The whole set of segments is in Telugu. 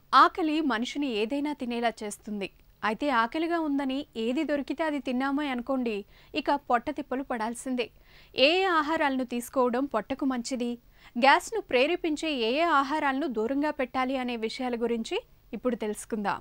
ఆకలి మనిషిని ఏదైనా తినేలా చేస్తుంది అయితే ఆకలిగా ఉందని ఏది దొరికితే అది తిన్నామే అనుకోండి ఇక పొట్ట తిప్పలు పడాల్సిందే ఏ ఏ ఆహారాలను తీసుకోవడం పొట్టకు మంచిది గ్యాస్ను ప్రేరేపించే ఏ ఏ ఆహారాలను దూరంగా పెట్టాలి అనే విషయాల గురించి ఇప్పుడు తెలుసుకుందాం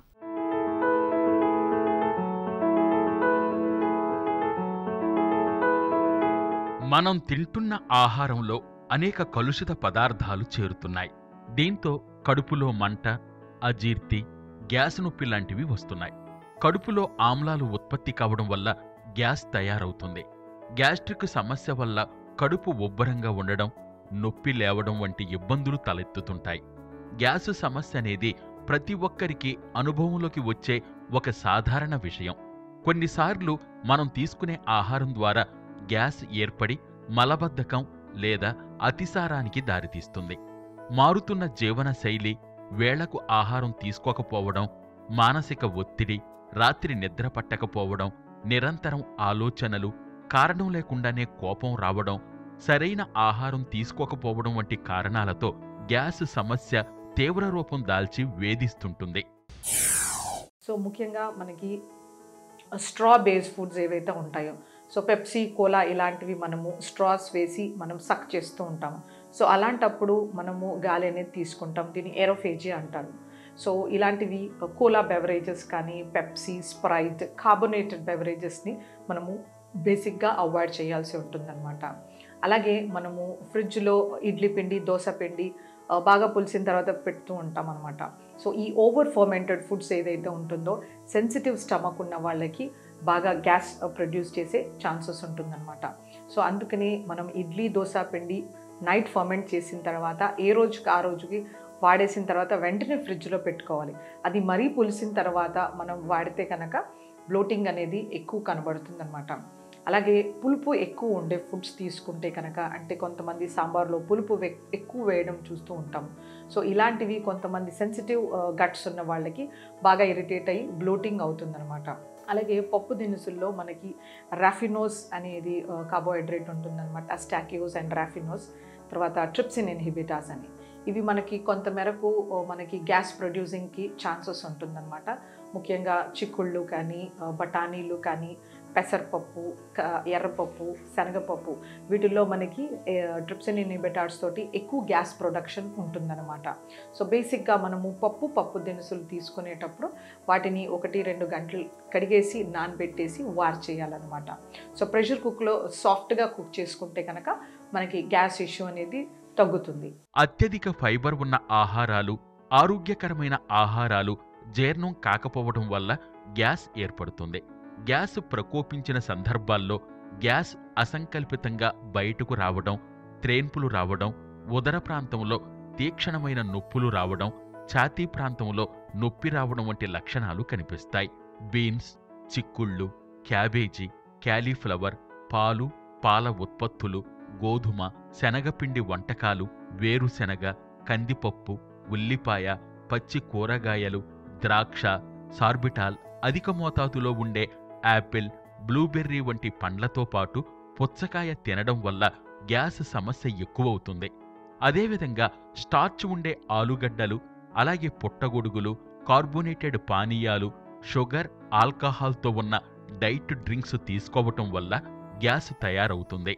మనం తింటున్న ఆహారంలో అనేక కలుషిత పదార్థాలు చేరుతున్నాయి దీంతో కడుపులో మంట అజీర్తి గ్యాస్ నొప్పి లాంటివి వస్తున్నాయి కడుపులో ఆమ్లాలు ఉత్పత్తి కావడం వల్ల గ్యాస్ తయారవుతుంది గ్యాస్ట్రిక్ సమస్య వల్ల కడుపు ఉబ్బరంగా ఉండడం నొప్పి లేవడం వంటి ఇబ్బందులు తలెత్తుతుంటాయి గ్యాస్ సమస్య అనేది ప్రతి ఒక్కరికి అనుభవంలోకి వచ్చే ఒక సాధారణ విషయం కొన్నిసార్లు మనం తీసుకునే ఆహారం ద్వారా గ్యాస్ ఏర్పడి మలబద్ధకం లేదా అతిసారానికి దారితీస్తుంది మారుతున్న జీవన శైలి వేళకు ఆహారం తీసుకోకపోవడం మానసిక ఒత్తిడి రాత్రి నిద్ర పట్టకపోవడం నిరంతరం ఆలోచనలు కారణం లేకుండానే కోపం రావడం సరైన ఆహారం తీసుకోకపోవడం వంటి కారణాలతో గ్యాస్ సమస్య తీవ్ర రూపం దాల్చి వేధిస్తుంటుంది సో ముఖ్యంగా మనకి స్ట్రా బేస్డ్ ఫుడ్స్ ఏవైతే ఉంటాయో సో పెప్సీ కోలా ఇలాంటివి మనము స్ట్రాస్ వేసి మనం సక్ చేస్తూ ఉంటాము సో అలాంటప్పుడు మనము గాలి అనేది తీసుకుంటాం దీన్ని ఏరోఫేజీ అంటారు సో ఇలాంటివి కోలా బెవరేజెస్ కానీ పెప్సీ స్ప్రైట్ కార్బొనేటెడ్ బెవరేజెస్ని మనము బేసిక్గా అవాయిడ్ చేయాల్సి ఉంటుందన్నమాట అలాగే మనము ఫ్రిడ్జ్లో ఇడ్లీ పిండి దోశ పిండి ఆ, బాగా పులిసిన తర్వాత పెడుతూ ఉంటాం అనమాట సో ఈ ఓవర్ ఫర్మెంటెడ్ ఫుడ్స్ ఏదైతే ఉంటుందో సెన్సిటివ్ స్టమక్ ఉన్న వాళ్ళకి బాగా గ్యాస్ ప్రొడ్యూస్ చేసే ఛాన్సెస్ ఉంటుందన్నమాట సో అందుకని మనం ఇడ్లీ దోశ పిండి నైట్ ఫర్మెంట్ చేసిన తర్వాత ఏ రోజుకి ఆ రోజుకి వాడేసిన తర్వాత వెంటనే ఫ్రిడ్జ్లో పెట్టుకోవాలి అది మరీ పులిసిన తర్వాత మనం వాడితే కనుక బ్లోటింగ్ అనేది ఎక్కువ కనబడుతుందన్నమాట అలాగే పులుపు ఎక్కువ ఉండే ఫుడ్స్ తీసుకుంటే కనుక అంటే కొంతమంది సాంబార్లో పులుపు వె- ఎక్కువ వేయడం చూస్తూ ఉంటాం సో ఇలాంటివి కొంతమంది సెన్సిటివ్ గట్స్ ఉన్న వాళ్ళకి బాగా ఇరిటేట్ అయ్యి బ్లోటింగ్ అవుతుందన్నమాట అలాగే పప్పు దినుసుల్లో మనకి రాఫినోస్ అనేది కార్బోహైడ్రేట్ ఉంటుందన్నమాట అస్టాకియోస్ అండ్ రాఫినోస్ తర్వాత ట్రిప్సిన్ ఇన్హిబిటాస్ అని ఇవి మనకి కొంత మేరకు ఆ, మనకి గ్యాస్ ప్రొడ్యూసింగ్కి ఛాన్సెస్ ఉంటుందన్నమాట ముఖ్యంగా చిక్కుళ్ళు కానీ ఆ, బఠానీలు కానీ పెసరపప్పు క- ఎర్రపప్పు శనగపప్పు వీటిల్లో మనకి ట్రిప్సిన్ ఇన్హిబిటార్స్ తోటి ఎక్కువ గ్యాస్ ప్రొడక్షన్ ఉంటుందన్నమాట సో బేసిక్గా మనము పప్పు పప్పు దినుసులు తీసుకునేటప్పుడు వాటిని ఒకటి రెండు గంటలు కడిగేసి నానబెట్టేసి వార్ చేయాలన్నమాట సో ప్రెషర్ కుక్లో సాఫ్ట్గా కుక్ చేసుకుంటే కనుక మనకి గ్యాస్ ఇష్యూ అనేది తగ్గుతుంది అత్యధిక ఫైబర్ ఉన్న ఆహారాలు ఆరోగ్యకరమైన ఆహారాలు జీర్ణం కాకపోవడం వల్ల గ్యాస్ ఏర్పడుతుంది గ్యాస్ ప్రకోపించిన సందర్భాల్లో గ్యాస్ అసంకల్పితంగా బయటకు రావడం త్రేన్పులు రావడం ఉదర ప్రాంతంలో తీక్షణమైన నొప్పులు రావడం ఛాతీ ప్రాంతంలో నొప్పి రావడం వంటి లక్షణాలు కనిపిస్తాయి బీన్స్ చిక్కుళ్ళు క్యాబేజీ క్యాలీఫ్లవర్ పాలు పాల ఉత్పత్తులు గోధుమ శనగపిండి వంటకాలు వేరుశెనగ కందిపప్పు ఉల్లిపాయ పచ్చి కూరగాయలు ద్రాక్ష సార్బిటాల్ అధిక మోతాదులో ఉండే యాపిల్ బ్లూబెర్రీ వంటి పండ్లతో పాటు పుచ్చకాయ తినడం వల్ల గ్యాస్ సమస్య ఎక్కువవుతుంది అదేవిధంగా స్టార్చ్ ఉండే ఆలుగడ్డలు అలాగే పుట్టగొడుగులు కార్బోనేటెడ్ పానీయాలు షుగర్ ఆల్కహాల్తో ఉన్న డైట్ డ్రింక్స్ తీసుకోవటం వల్ల గ్యాస్ తయారవుతుంది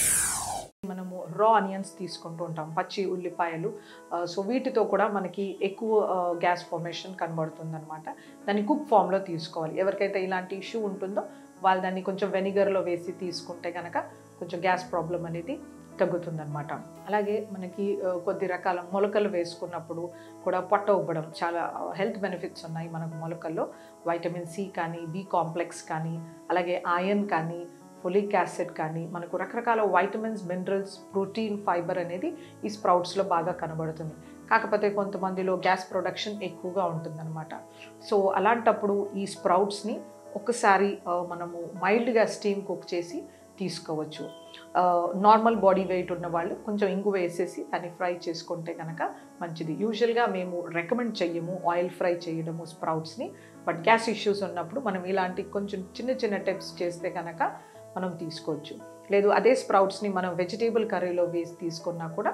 మనము రా ఆనియన్స్ తీసుకుంటూ ఉంటాం పచ్చి ఉల్లిపాయలు ఆ, సో వీటితో కూడా మనకి ఎక్కువ గ్యాస్ ఫార్మేషన్ కనబడుతుంది అనమాట దాన్ని కుక్ ఫామ్లో తీసుకోవాలి ఎవరికైతే ఇలాంటి ఇష్యూ ఉంటుందో వాళ్ళు దాన్ని కొంచెం వెనిగర్లో వేసి తీసుకుంటే కనుక కొంచెం గ్యాస్ ప్రాబ్లం అనేది తగ్గుతుందన్నమాట అలాగే మనకి ఆ, కొద్ది రకాల మొలకలు వేసుకున్నప్పుడు కూడా పొట్ట ఉబ్బడం చాలా హెల్త్ బెనిఫిట్స్ ఉన్నాయి మనకు మొలకల్లో వైటమిన్ సి కానీ బి కాంప్లెక్స్ కానీ అలాగే ఐరన్ కానీ ఫొలిక్ యాసిడ్ కానీ మనకు రకరకాల వైటమిన్స్ మినరల్స్ ప్రోటీన్ ఫైబర్ అనేది ఈ స్ప్రౌట్స్లో బాగా కనబడుతుంది కాకపోతే కొంతమందిలో గ్యాస్ ప్రొడక్షన్ ఎక్కువగా ఉంటుందన్నమాట సో అలాంటప్పుడు ఈ స్ప్రౌట్స్ని ఒకసారి ఆ, మనము మైల్డ్గా స్టీమ్ కుక్ చేసి తీసుకోవచ్చు నార్మల్ బాడీ వెయిట్ ఉన్న వాళ్ళు కొంచెం ఇంగు వేసేసి దాన్ని ఫ్రై చేసుకుంటే కనుక మంచిది యూజువల్గా మేము రికమెండ్ చెయ్యము ఆయిల్ ఫ్రై చేయడము స్ప్రౌట్స్ని బట్ గ్యాస్ ఇష్యూస్ ఉన్నప్పుడు మనం ఇలాంటి కొంచెం చిన్న చిన్న టిప్స్ చేస్తే కనుక మనం తీసుకోవచ్చు లేదు అదే స్ప్రౌట్స్ని మనం వెజిటేబుల్ కర్రీలో వేసి తీసుకున్నా కూడా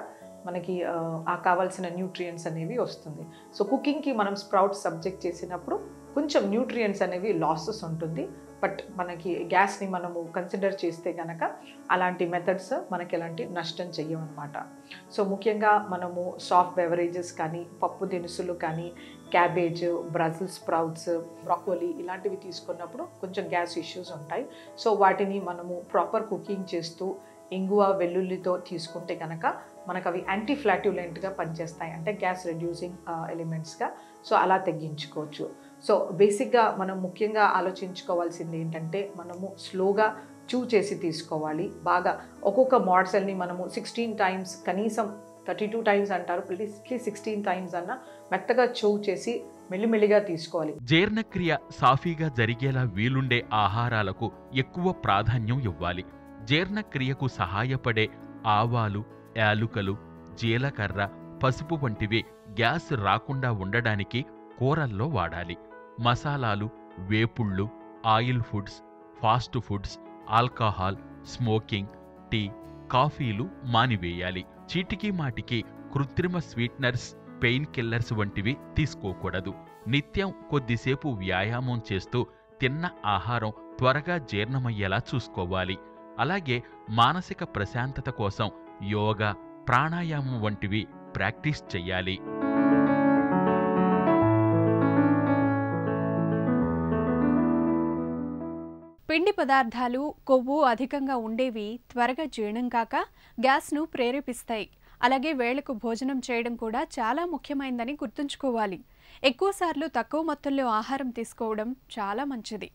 మనకి ఆ, ఆ కావాల్సిన న్యూట్రియంట్స్ అనేవి వస్తుంది సో కుకింగ్కి మనం స్ప్రౌట్స్ సబ్జెక్ట్ చేసినప్పుడు కొంచెం న్యూట్రియంట్స్ అనేవి లాసెస్ ఉంటుంది బట్ మనకి గ్యాస్ని మనము కన్సిడర్ చేస్తే కనుక అలాంటి మెథడ్స్ మనకి ఎలాంటి నష్టం చెయ్యమన్నమాట సో ముఖ్యంగా మనము సాఫ్ట్ బెవరేజెస్ కానీ పప్పు దినుసులు కానీ క్యాబేజ్ బ్రజిల్ స్ప్రౌట్స్ బ్రాకోలీ ఇలాంటివి తీసుకున్నప్పుడు కొంచెం గ్యాస్ ఇష్యూస్ ఉంటాయి సో వాటిని మనము ప్రాపర్ కుకింగ్ చేస్తూ ఇంగువ వెల్లుల్లితో తీసుకుంటే కనుక మనకు అవి యాంటీ ఫ్లాట్యులెంట్గా పనిచేస్తాయి అంటే గ్యాస్ రెడ్యూసింగ్ ఎలిమెంట్స్గా సో అలా తగ్గించుకోవచ్చు సో బేసిక్గా మనం ముఖ్యంగా ఆలోచించుకోవాల్సింది ఏంటంటే మనము స్లోగా చూ చేసి తీసుకోవాలి బాగా ఒక్కొక్క మోడ్సెల్ని మనము సిక్స్టీన్ టైమ్స్ కనీసం థర్టీ టూ టైమ్స్ అంటారు ప్లీజ్ సిక్స్టీన్ టైమ్స్ అన్న మెత్తగా చూ చేసి మెల్లిమెల్లిగా తీసుకోవాలి జీర్ణక్రియ సాఫీగా జరిగేలా వీలుండే ఆహారాలకు ఎక్కువ ప్రాధాన్యం ఇవ్వాలి జీర్ణక్రియకు సహాయపడే ఆవాలు యాలుకలు జీలకర్ర పసుపు వంటివి గ్యాస్ రాకుండా ఉండడానికి కూరల్లో వాడాలి మసాలాలు వేపుళ్ళు oil foods fast foods alcohol smoking tea కాఫీలు మానివేయాలి చీటికి మాటికి కృత్రిమ స్వీట్నర్స్ పెయిన్ కిల్లర్స్ వంటివి తీసుకోకూడదు నిత్యం కొద్దిసేపు వ్యాయామం చేస్తూ తిన్న ఆహారం త్వరగా జీర్ణమయ్యేలా చూసుకోవాలి అలాగే మానసిక ప్రశాంతత కోసం యోగా ప్రాణాయామం వంటివి ప్రాక్టీస్ చెయ్యాలి పిండి పదార్థాలు కొవ్వు అధికంగా ఉండేవి త్వరగా జీర్ణం కాక గ్యాస్ను ప్రేరేపిస్తాయి అలాగే వేళకు భోజనం చేయడం కూడా చాలా ముఖ్యమైందని గుర్తుంచుకోవాలి ఎక్కువసార్లు తక్కువ మొత్తంలో ఆహారం తీసుకోవడం చాలా మంచిది